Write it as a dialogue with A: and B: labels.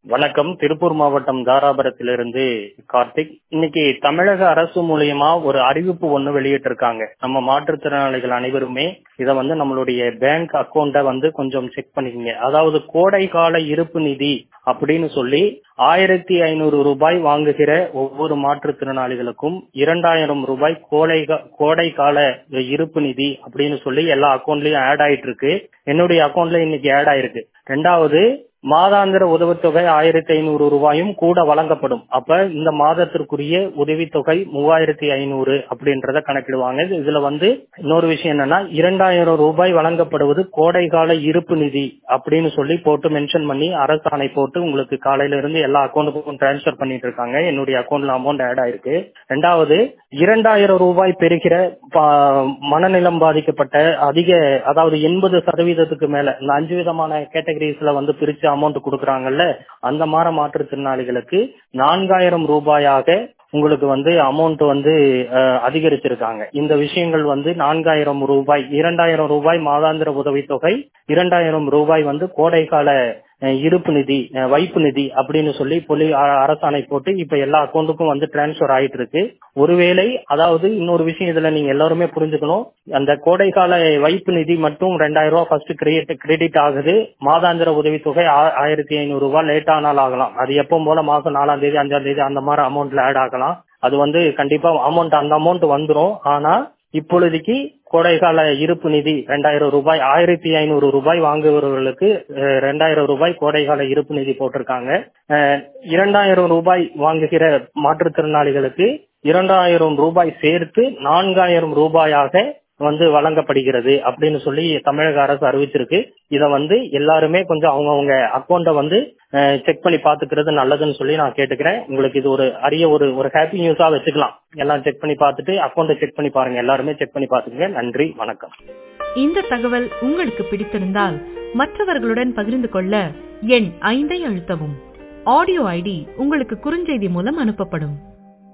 A: வணக்கம் திருப்பூர் மாவட்டம் தாராபுரத்திலிருந்து கார்த்திக் இன்னைக்கு தமிழக அரசு மூலியமா ஒரு அறிவிப்பு ஒண்ணு வெளியிட்டிருக்காங்க நம்ம மாற்றுத்திறனாளிகள் அனைவருமே இத வந்து நம்மளுடைய பேங்க் அக்கௌண்ட வந்து கொஞ்சம் செக் பண்ணிக்கங்க அதாவது கோடை கால இருப்பு நிதி அப்படின்னு சொல்லி ஆயிரத்தி ஐநூறு ரூபாய் வாங்குகிற ஒவ்வொரு மாற்றுத்திறனாளிகளுக்கும் இரண்டாயிரம் ரூபாய் கோடை கோடை கால இருப்பு நிதி அப்படின்னு சொல்லி எல்லா அக்கௌண்ட்லயும் ஆட் ஆயிட்டு இருக்கு என்னுடைய அக்கௌண்ட்ல இன்னைக்கு ஆட் ஆயிருக்கு ரெண்டாவது மாதாந்திர உதவித்தொகை ஆயிரத்தி ஐநூறு ரூபாயும் கூட வழங்கப்படும் அப்ப இந்த மாதத்திற்குரிய உதவித்தொகை மூவாயிரத்தி ஐநூறு அப்படின்றத கணக்கிடுவாங்க இதுல வந்து இன்னொரு விஷயம் என்னன்னா இரண்டாயிரம் ரூபாய் வழங்கப்படுவது கோடைகால இருப்பு நிதி அப்படின்னு சொல்லி போட்டு மென்ஷன் பண்ணி அரசாணை போட்டு உங்களுக்கு காலையில இருந்து எல்லா அக்கௌண்ட்டுக்கும் டிரான்ஸ்பர் பண்ணிட்டு இருக்காங்க என்னுடைய அக்கௌண்ட்ல அமௌண்ட் ஆட் ஆயிருக்கு ரெண்டாவது இரண்டாயிரம் ரூபாய் பெறுகிற மனநிலம் பாதிக்கப்பட்ட அதிக அதாவது எண்பது சதவீதத்துக்கு மேல இந்த அஞ்சு விதமான கேட்டகரிஸ்ல வந்து பிரிச்சு அமௌண்ட் கொடுக்கறாங்கல்ல அந்த மாதிரி மாற்றுத்திறனாளிகளுக்கு நான்காயிரம் ரூபாயாக உங்களுக்கு வந்து அமௌண்ட் வந்து அதிகரிச்சிருக்காங்க இந்த விஷயங்கள் வந்து நான்காயிரம் ரூபாய் இரண்டாயிரம் ரூபாய் மாதாந்திர உதவித்தொகை இரண்டாயிரம் ரூபாய் வந்து கோடைக்கால இருப்பு நிதி வைப்பு நிதி அப்படின்னு சொல்லி பொலி அரசாணை போட்டு இப்ப எல்லா அக்கௌண்ட்டுக்கும் வந்து டிரான்ஸ்பர் ஆயிட்டு இருக்கு ஒருவேளை அதாவது இன்னொரு விஷயம் இதுல நீங்க எல்லாருமே புரிஞ்சுக்கணும் அந்த கோடைக்கால வைப்பு நிதி மட்டும் ரெண்டாயிரம் ரூபாய் ஃபர்ஸ்ட் கிரெடிட் கிரெடிட் ஆகுது மாதாந்திர உதவித்தொகை ஆயிரத்தி ஐநூறு ரூபாய் லேட் ஆனால் ஆகலாம் அது எப்பவும் போல மாசம் நாலாம் தேதி அஞ்சாம் தேதி அந்த மாதிரி அமௌண்ட்ல ஆட் ஆகலாம் அது வந்து கண்டிப்பா அமௌண்ட் அந்த அமௌண்ட் வந்துடும் ஆனா இப்பொழுதைக்கு கோடைகால இருப்பு நிதி ரெண்டாயிரம் ரூபாய் ஆயிரத்தி ஐநூறு ரூபாய் வாங்குபவர்களுக்கு ரெண்டாயிரம் ரூபாய் கோடைகால இருப்பு நிதி போட்டிருக்காங்க இரண்டாயிரம் ரூபாய் வாங்குகிற மாற்றுத்திறனாளிகளுக்கு இரண்டாயிரம் ரூபாய் சேர்த்து நான்காயிரம் ரூபாயாக வந்து வழங்கப்படுகிறது அப்படின்னு சொல்லி தமிழக அரசு அறிவிச்சிருக்கு இத வந்து எல்லாருமே கொஞ்சம் அவங்கவுங்க அக்கௌண்ட வந்து செக் பண்ணி பாத்துக்கிறது நல்லதுன்னு சொல்லி நான் கேட்டுக்கிறேன் உங்களுக்கு இது ஒரு அரிய ஒரு ஒரு ஹாப்பி நியூஸா வச்சுக்கலாம் எல்லாம் செக் பண்ணி பார்த்துட்டு அக்கௌண்ட செக் பண்ணி பாருங்க எல்லாருமே செக் பண்ணி பாத்துக்கங்க நன்றி வணக்கம்
B: இந்த தகவல் உங்களுக்கு பிடித்திருந்தால் மற்றவர்களுடன் பகிர்ந்து கொள்ள எண் ஐந்தை அழுத்தவும் ஆடியோ ஐடி உங்களுக்கு குறுஞ்செய்தி மூலம் அனுப்பப்படும்